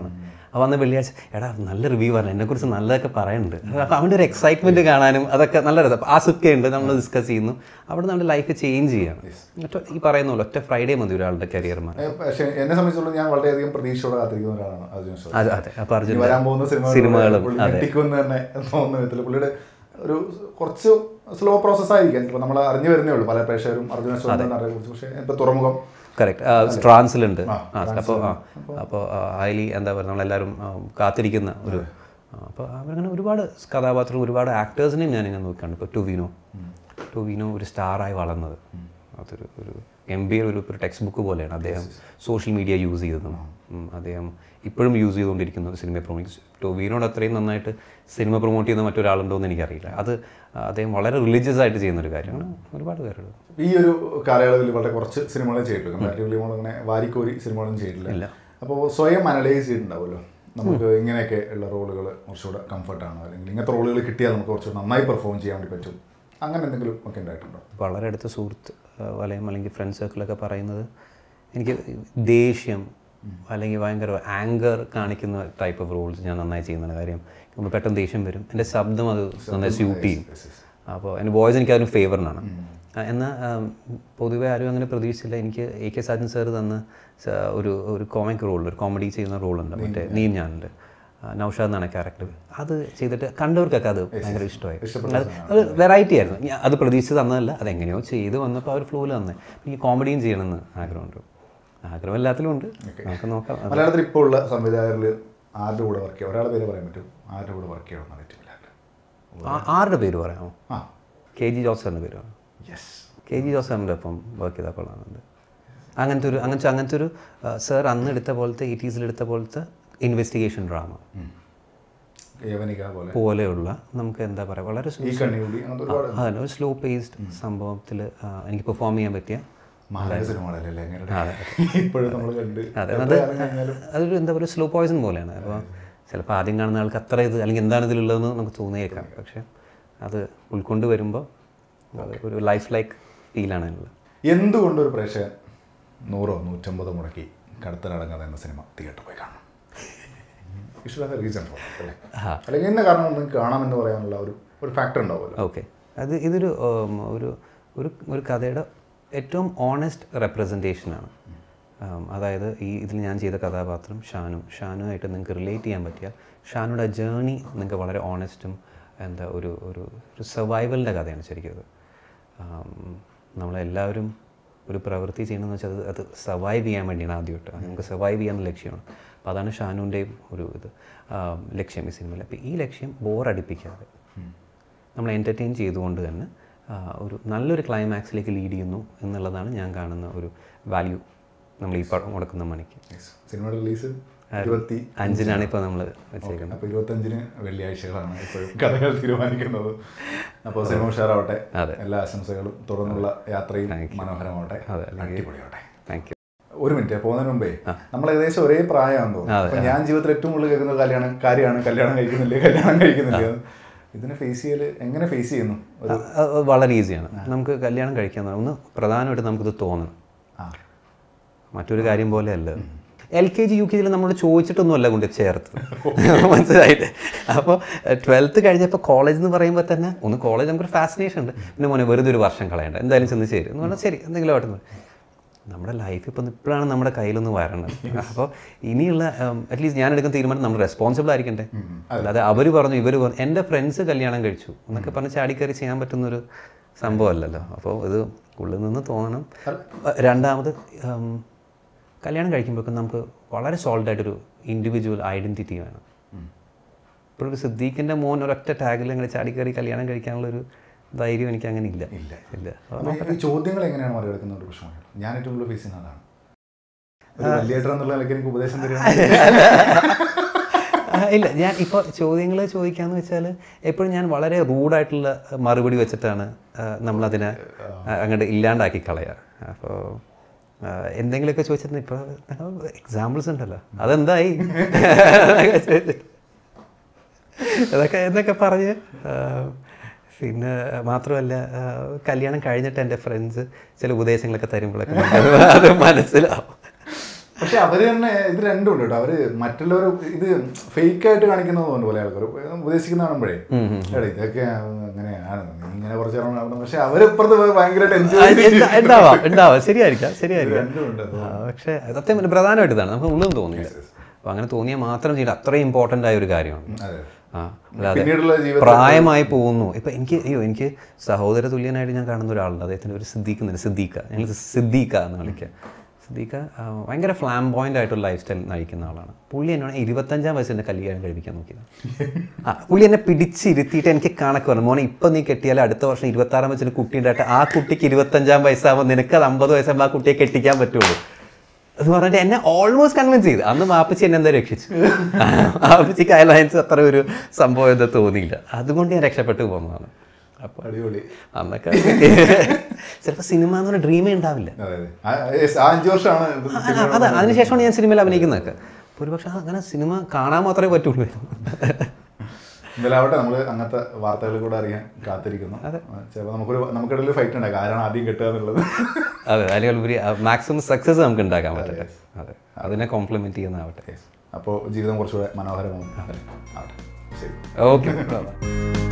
അപ്പോൾ അന്ന് വെള്ളിയാഴ്ച എടാ നല്ല റിവ്യൂ പറഞ്ഞു എന്നെക്കുറിച്ച് നല്ലതൊക്കെ പറയുന്നുണ്ട് അപ്പോൾ അവൻ്റെ ഒരു എക്സൈറ്റ്മെൻറ്റ് കാണാനും അതൊക്കെ നല്ല രസം ആ സുഖമുണ്ട് നമ്മൾ ഡിസ്കസ് ചെയ്യുന്നു അവിടെ നമ്മുടെ ലൈഫ് ചേഞ്ച് ചെയ്യണം ഒറ്റ ഈ പറയുന്ന പോലെ ഒറ്റ ഫ്രൈഡേ മതി ഒരാളുടെ കരിയർ മാറി ഏ, പക്ഷേ എന്നെ സംബന്ധിച്ചിടത്തോളം ഞാൻ വളരെയധികം പ്രതീക്ഷയോടെ കാത്തിരിക്കുന്ന ഒരാളാണ് അർജുൻ അശോക് അതെ അതെ അപ്പോൾ ഇനി അർജുൻ വരാൻ പോകുന്ന സിനിമകൾ സിനിമകളും, പുള്ളി അതെ. ഞെട്ടിക്കുമെന്ന് തന്നെ തോന്നുന്ന വിധത്തിൽ പുള്ളിയുടെ ഒരു കുറച്ച് സ്ലോ പ്രോസസ് ആയിരിക്കാം ഇപ്പോൾ നമ്മൾ അറിഞ്ഞു വരുന്നേ ഉള്ളൂ പല പ്രേക്ഷകരും അർജുന അശോകനെ കുറിച്ച് പക്ഷേ ഇപ്പോൾ തുറമുഖം കറക്റ്റ് ട്രാൻസിലുണ്ട് ആ അപ്പോൾ ആ അപ്പോൾ ഹൈലി എന്താ പറയുക നമ്മളെല്ലാവരും ആ, കാത്തിരിക്കുന്ന ഒരു അപ്പോൾ അവരങ്ങനെ ഒരുപാട് കഥാപാത്രം ഒരുപാട് ആക്ടേഴ്സിനെയും ഞാനിങ്ങനെ നോക്കുകയാണ് ഇപ്പോൾ ടൊവിനോ ടൊവിനോ ഒരു സ്റ്റാറായി വളർന്നത് അതൊരു ഒരു എം ബി ഒരു ഒരു ടെക്സ്റ്റ് ബുക്ക് പോലെയാണ് അദ്ദേഹം സോഷ്യൽ മീഡിയ യൂസ് ചെയ്തതും ഉം, അദ്ദേഹം ഇപ്പോഴും യൂസ് ചെയ്തുകൊണ്ടിരിക്കുന്നത് സിനിമ പ്രൊമോട്ട് ടൊവിനോട് അത്രയും നന്നായിട്ട് സിനിമ പ്രൊമോട്ട് ചെയ്യുന്ന മറ്റൊരാളുണ്ടോ എന്ന് എനിക്കറിയില്ല അത് അദ്ദേഹം വളരെ റിലീജിയസ് ആയിട്ട് ചെയ്യുന്ന ഒരു കാര്യമാണ് ഒരുപാട് പേരുണ്ട് ഈ ഒരു കാലയളവിൽ വളരെ കുറച്ച് സിനിമകളും ചെയ്തിട്ടുണ്ട് കമ്പാരിറ്റീവ്ലി നമ്മൾ അങ്ങനെ വാരിക്കോരി സിനിമകളും ചെയ്തിട്ടില്ല അപ്പോൾ സ്വയം അനലൈസ് ചെയ്തിട്ടുണ്ടാവുമല്ലോ നമുക്ക് ഇങ്ങനെയൊക്കെ ഉള്ള റോളുകൾ കുറച്ചുകൂടെ കംഫർട്ടാണ് അല്ലെങ്കിൽ ഇങ്ങനത്തെ റോളുകൾ കിട്ടിയാൽ നമുക്ക് കുറച്ചുകൂടെ നന്നായി പെർഫോം ചെയ്യാൻ വേണ്ടി പറ്റും അങ്ങനെ എന്തെങ്കിലും ഒക്കെ ഉണ്ടായിട്ടുണ്ടോ വളരെ അടുത്ത സുഹൃത്ത് ആ, വലയം അല്ലെങ്കിൽ ഫ്രണ്ട് സർക്കിളൊക്കെ പറയുന്നത് എനിക്ക് ദേഷ്യം അല്ലെങ്കിൽ ഭയങ്കര ആങ്കർ കാണിക്കുന്ന ടൈപ്പ് ഓഫ് റോൾസ് ഞാൻ നന്നായി ചെയ്യുന്ന കാര്യം നമുക്ക് പെട്ടെന്ന് ദേഷ്യം വരും എൻ്റെ ശബ്ദം അത് നന്നായി സ്യൂട്ട് ചെയ്യും അപ്പോൾ എൻ്റെ വോയിസ് എനിക്ക് അതിന് ഫേവറിനാണ് എന്നാൽ പൊതുവെ ആരും അങ്ങനെ പ്രതീക്ഷിച്ചില്ല എനിക്ക് എ കെ സാജൻ സാർ തന്ന സ- ഒരു ഒരു കോമിക് റോൾ ഒരു കോമഡി ചെയ്യുന്ന റോളുണ്ട് മറ്റേ നീം ഞാനുണ്ട് ആ, നൗഷാദ് എന്നാണ് ക്യാരക്ടർ അത് ചെയ്തിട്ട് കണ്ടവർക്കൊക്കെ അത് ഭയങ്കര ഇഷ്ടമായി അത് അത് വെറൈറ്റി ആയിരുന്നു ഞാൻ അത് പ്രതീക്ഷിച്ച് തന്നതല്ല അതെങ്ങനെയോ ചെയ്ത് വന്നപ്പോൾ ആ ഒരു ഫ്ലോയിൽ തന്നെ എനിക്ക് കോമഡിയും ചെയ്യണമെന്ന് ആഗ്രഹമുണ്ട് ആഗ്രഹം എല്ലാത്തിലും ഉണ്ട് നമുക്ക് നോക്കാം അത് മലയാളത്തിൽ ഇപ്പോൾ ഉള്ള സംവിധായകരിൽ ആരുടെ കൂടെ വർക്ക് ചെയ്യുക ഒരാളുടെ പേര് പറയാൻ പറ്റും ആരുടെ കൂടെ വർക്ക് ചെയ്യണമെന്ന് അറിയത്തില്ല ആ- ആരുടെ പേര് പറയാമോ ആ കെ ജി ജോസ് സാറിൻ്റെ പേര് പറയാം യെസ് കെ ജി ജോസ് സാറിൻ്റെ ഒപ്പം വർക്ക് ചെയ്താൽ കൊള്ളാമെന്നുണ്ട് അങ്ങനത്തെ ഒരു അങ്ങനത്തെ അങ്ങനത്തെ ഒരു സാർ അന്ന് എടുത്ത പോലത്തെ എയ്റ്റീസിൽ എടുത്ത പോലത്തെ ഇൻവെസ്റ്റിഗേഷൻ ഡ്രാമ യവനിക പോലെ പോലെയുള്ള നമുക്ക് എന്താ പറയുക വളരെ ഈ കണ്ണികൂടി അങ്ങനത്തെ ഒരുപാട് അതെ ഒരു സ്ലോ പേസ്ഡ് സംഭവത്തിൽ എനിക്ക് പെർഫോം ചെയ്യാൻ പറ്റിയ മാലയ സിനിമകളല്ലേ എങ്ങനെ ഇപ്പോഴും നമ്മൾ കണ്ട് അതെ എത്ര അത് കാലം കഴിഞ്ഞാലും അതൊരു എന്താ പറയുക സ്ലോ പോയിസൺ പോലെയാണ് അപ്പോൾ ചിലപ്പോൾ ആദ്യം കാണുന്ന ആൾക്ക് അത്ര ഇത് അല്ലെങ്കിൽ എന്താണ് ഇതിലുള്ളതെന്ന് നമുക്ക് തോന്നിയേക്കാം പക്ഷേ അത് ഉൾക്കൊണ്ട് വരുമ്പോൾ അത് ഒരു ലൈഫ് ലൈക്ക് ഫീലാണ് ഉള്ളത് എന്തുകൊണ്ട് ഒരു പ്രേക്ഷകൻ നൂറോ നൂറ്റമ്പതോ മുടക്കി കടത്തലടങ്ങാതെ എന്ന സിനിമ തിയേറ്ററിൽ പോയി കാണണം ഇഷ്ടം റീസൺ അല്ലേ ആ അല്ലെങ്കിൽ എന്നെ കാരണം നിങ്ങൾക്ക് കാണാമെന്ന് പറയാനുള്ള ഒരു ഒരു ഫാക്ടർ ഉണ്ടാവുമല്ലോ ഓക്കെ അത് ഇതൊരു ഉം, ഒരു ഒരു ഒരു കഥയുടെ ഏറ്റവും ഓണസ്റ്റ് റെപ്രസെൻറ്റേഷനാണ് അതായത് ഈ ഇതിൽ ഞാൻ ചെയ്ത കഥാപാത്രം ഷാനു ഷാനുമായിട്ട് നിങ്ങൾക്ക് റിലേറ്റ് ചെയ്യാൻ പറ്റിയാൽ ഷാനുയുടെ ജേണി നിങ്ങൾക്ക് വളരെ ഓണസ്റ്റും എന്താ ഒരു ഒരു ഒരു സർവൈവലിൻ്റെ കഥയാണ് ശരിക്കും അത് ഉം, നമ്മളെല്ലാവരും ഒരു പ്രവൃത്തി ചെയ്യണമെന്ന് വെച്ചാൽ അത് അത് സർവൈവ് ചെയ്യാൻ വേണ്ടിയാണ് ആദ്യമായിട്ട് അത് നമുക്ക് സർവൈവ് ചെയ്യാൻ ലക്ഷ്യമാണ് അപ്പോൾ അതാണ് ഷാനുവിൻ്റെയും ഒരു ഇത് ആം, ലക്ഷ്യം ഈ സിനിമയിൽ അപ്പോൾ ഈ ലക്ഷ്യം ബോറടിപ്പിക്കാതെ നമ്മൾ എൻ്റർടൈൻ ചെയ്തുകൊണ്ട് തന്നെ ആ, ഒരു നല്ലൊരു ക്ലൈമാക്സിലേക്ക് ലീഡ് ചെയ്യുന്നു എന്നുള്ളതാണ് ഞാൻ കാണുന്ന ഒരു വാല്യൂ നമ്മൾ ഈ പടം കൊടുക്കുന്ന മണിക്ക് സിനിമയുടെ റിലീസ് ഇരുപത്തി അഞ്ചിനാണ് ഇപ്പോൾ നമ്മൾ വെച്ചേക്കുന്നത് അപ്പോൾ ഇരുപത്തഞ്ചിന് വെള്ളിയാഴ്ചകളാണ് ഇപ്പോഴും കഥകൾ തീരുമാനിക്കുന്നത് അപ്പോൾ സിനിമ ഉഷാറാവട്ടെ അതെ. എല്ലാ ആശംസകളും തുടർന്നുള്ള യാത്രയും Thank you. മനോഹരമാവട്ടെ അതെ, അല്ലെങ്കിൽ- അടിപൊളിയാവട്ടെ താങ്ക് യു ഒരു മിനിറ്റ് പോകുന്നതിന് മുമ്പേ നമ്മൾ ഏകദേശം ഒരേ പ്രായമാണെന്ന് തോന്നുന്നു അതെ, അപ്പൊ ഞാൻ ജീവിതത്തിൽ ഏറ്റവും കൂടുതൽ കേൾക്കുന്ന കല്യാണം കാര്യമാണ് കല്യാണം കഴിക്കുന്നില്ലേ കല്യാണം കഴിക്കുന്നില്ലേ ഇതിനെ ഫേസ് ചെയ്യൽ എങ്ങനെ ഫേസ് ചെയ്യുന്നു ഒരു വളരെ ഈസിയാണ് നമുക്ക് കല്യാണം കഴിക്കാൻ ഒന്ന് പ്രധാനമായിട്ട് നമുക്കിത് തോന്നണം ആ മറ്റൊരു കാര്യം പോലെ അല്ല L K G U K ജിയിൽ നമ്മൾ ചോദിച്ചിട്ടൊന്നുമല്ല കൊണ്ട് ചേർത്ത് മനസ്സിലായിട്ട് അപ്പോൾ ട്വൽത്ത് കഴിഞ്ഞപ്പോൾ കോളേജ് എന്ന് പറയുമ്പോൾ തന്നെ ഒന്ന് കോളേജ് നമുക്കൊരു ഫാസിനേഷൻ ഉണ്ട് പിന്നെ മോനെ വെറുതെ ഒരു വർഷം കളയണ്ട എന്തായാലും ചെന്ന് ചേരും എന്ന് പറഞ്ഞാൽ ശരി എന്തെങ്കിലും ആവട്ടെ എന്ന്. നമ്മുടെ ലൈഫ് ഇപ്പം ഇപ്പോഴാണ് നമ്മുടെ കയ്യിലൊന്ന് വരണത് അപ്പോൾ ഇനിയുള്ള അറ്റ്ലീസ്റ്റ് ഞാൻ എടുക്കുന്ന തീരുമാനം നമ്മൾ റെസ്പോൺസിബിൾ ആയിരിക്കണ്ടേ അല്ലാതെ അവർ പറഞ്ഞു ഇവർ പറഞ്ഞു എൻ്റെ ഫ്രണ്ട്സ് കല്യാണം കഴിച്ചു എന്നൊക്കെ പറഞ്ഞ് ചാടിക്കയറി ചെയ്യാൻ പറ്റുന്നൊരു സംഭവമല്ലല്ലോ അപ്പോൾ ഇത് ഉള്ളിൽ നിന്ന് തോന്നണം രണ്ടാമത് ഉം, കല്യാണം കഴിക്കുമ്പോഴേക്കും നമുക്ക് വളരെ സോൾഡ് ആയിട്ടൊരു ഇൻഡിവിജ്വൽ ഐഡൻറ്റിറ്റി വേണം ഇപ്പോഴൊരു സിദ്ദീഖിൻ്റെ മോൻ ഒരൊറ്റ ടാഗിൽ അങ്ങനെ ചാടിക്കയറി കല്യാണം കഴിക്കാനുള്ളൊരു ധൈര്യം എനിക്ക് അങ്ങനെ ഇല്ല ഇല്ല. ഇല്ല അപ്പൊ ഈ ചോദ്യങ്ങൾ എങ്ങനെയാണ് മറികടക്കുന്ന ഒരു പ്രശ്നമാണ് ഞാൻ ഏറ്റവും കൂടുതൽ ഫേസ് ചെയ്യുന്ന അതാണ് ഒരു വലിയേട്ടൻ എന്നുള്ള നിലയ്ക്ക് എനിക്ക് ഉപദേശം തരികയാണ് ആ, ഇല്ല ഞാൻ ഇപ്പോൾ ചോദ്യങ്ങൾ ചോദിക്കാന്ന് വെച്ചാൽ എപ്പോഴും ഞാൻ വളരെ റൂഡായിട്ടുള്ള മറുപടി വെച്ചിട്ടാണ് ആ, നമ്മളതിനെ ആ, അങ്ങോട്ട് ഇല്ലാണ്ടാക്കി കളയുക അപ്പോൾ എന്തെങ്കിലുമൊക്കെ ചോദിച്ചിട്ട് ഇപ്പോൾ എക്സാമ്പിൾസ് ഉണ്ടല്ലോ അതെന്തായി അതൊക്കെ എന്നൊക്കെ പറഞ്ഞ് ആ, പിന്നെ മാത്രമല്ല ആ, കല്യാണം കഴിഞ്ഞിട്ട് എൻ്റെ ഫ്രണ്ട്സ് ചില ഉപദേശങ്ങളൊക്കെ തരുമ്പോഴൊക്കെ നമുക്ക് അത് അത് മനസ്സിലാവും പക്ഷെ അവര് തന്നെ ഇത് രണ്ടും ഉണ്ട് കേട്ടോ അവര് മറ്റുള്ളവർ ഇത് ഫേക്ക് ആയിട്ട് കാണിക്കുന്നത് പോലെ പോലെ ആൾക്കാർ ഉപദേശിക്കുന്ന കാണുമ്പോഴേ എടാ ഇതൊക്കെ അങ്ങനെയാണ് നീ ഇങ്ങനെ കുറച്ച് നാൾ നടന്നു പക്ഷെ അവരിപ്പുറത്ത് പോയി ഭയങ്കരമായിട്ട് ആ, എൻജോയ് എന്താ- ഉണ്ടാവാം ഉണ്ടാവാം ശരിയായിരിക്കാം ശരിയായിരിക്കാം രണ്ടും ഉണ്ട് ആ, പക്ഷേ സത്യം പറഞ്ഞാൽ പ്രധാനമായിട്ട് ഇതാണ് നമുക്ക് ഒന്നും തോന്നില്ല അപ്പോൾ അങ്ങനെ തോന്നിയാൽ മാത്രം ചെയ്യണം അത്രയും ഇമ്പോർട്ടൻ്റ് ആയ ഒരു കാര്യമാണ് അതെ ആ അല്ലാതെ പിന്നീടുള്ള ജീവിതം പ്രായമായി പോകുന്നു ഇപ്പം എനിക്ക് അയ്യോ എനിക്ക് സഹോദര തുല്യനായിട്ട് ഞാൻ കാണുന്ന ഒരാളുണ്ട് അദ്ദേഹത്തിൻ്റെ ഒരു സിദ്ദീഖ് സിദ്ദീഖ ഞങ്ങൾ സിദ്ദീഖ എന്ന് വിളിക്കുക സിദ്ദീഖ ആ, ഭയങ്കര ഫ്ലാംബോയിൻ്റ് ആയിട്ടുള്ള ലൈഫ് സ്റ്റൈൽ നയിക്കുന്ന ആളാണ് പുള്ളി എന്നോട് ഇരുപത്തഞ്ചാം വയസ്സിൽ എൻ്റെ കല്യാണം കഴിപ്പിക്കാൻ നോക്കിയത് ആ പുള്ളി എന്നെ പിടിച്ചിരുത്തിയിട്ട് എനിക്ക് കണക്ക് പറഞ്ഞു മോനെ ഇപ്പം നീ കെട്ടിയാൽ അടുത്ത വർഷം ഇരുപത്താറാം വയസ്സിന് കുട്ടി ഉണ്ടായിട്ട് ആ കുട്ടിക്ക് ഇരുപത്തഞ്ചാം വയസ്സാകുമ്പോൾ നിനക്ക് അത് അമ്പത് വയസ്സാകുമ്പോൾ ആ കുട്ടിയെ കെട്ടിക്കാൻ പറ്റുള്ളൂ എന്ന് പറഞ്ഞിട്ട് എന്നെ ഓൾമോസ്റ്റ് കൺവിൻസ് ചെയ്തു അന്ന് മാപ്പച്ചി എന്നെ എന്താ രക്ഷിച്ചു മാപ്പച്ചിക്ക് അയലയൻസ് അത്ര ഒരു സംഭവം എന്താ തോന്നിയില്ല അതുകൊണ്ട് ഞാൻ രക്ഷപ്പെട്ടു പോകുന്നതാണ് അപ്പോൾ അടിപൊളി അന്നൊക്കെ ചിലപ്പോൾ സിനിമ എന്ന് പറഞ്ഞ ഡ്രീമേ ഉണ്ടാവില്ല അതെ അതെ ആ, yes, ആ അഞ്ച് വർഷമാണ് ഇത് ആ, ആ, അതെ അതിനുശേഷമാണ് ഞാൻ സിനിമയിൽ അഭിനയിക്കുന്നതൊക്കെ ഒരുപക്ഷെ അങ്ങനെ സിനിമ കാണാൻ മാത്രമേ പറ്റുള്ളൂ എന്തായാലും ആവട്ടെ നമ്മൾ അങ്ങനത്തെ വാർത്തകൾ കൂടെ അറിയാൻ കാത്തിരിക്കുന്നു ചിലപ്പോൾ നമുക്കൊരു നമുക്കിടയിൽ ഫൈറ്റ് ഉണ്ടാക്കാം ആരാണ് ആദ്യം കെട്ടുക എന്നുള്ളത് അതെ അതിലുപരി മാക്സിമം സക്സസ് നമുക്ക് ഉണ്ടാക്കാൻ പറ്റട്ടെ അതെ അതിനെ കോംപ്ലിമെൻറ്റ് ചെയ്യുന്നതാവട്ടെ അപ്പോൾ ജീവിതം കുറച്ചുകൂടെ മനോഹരമാവും ആവട്ടെ ശരി ഓക്കെ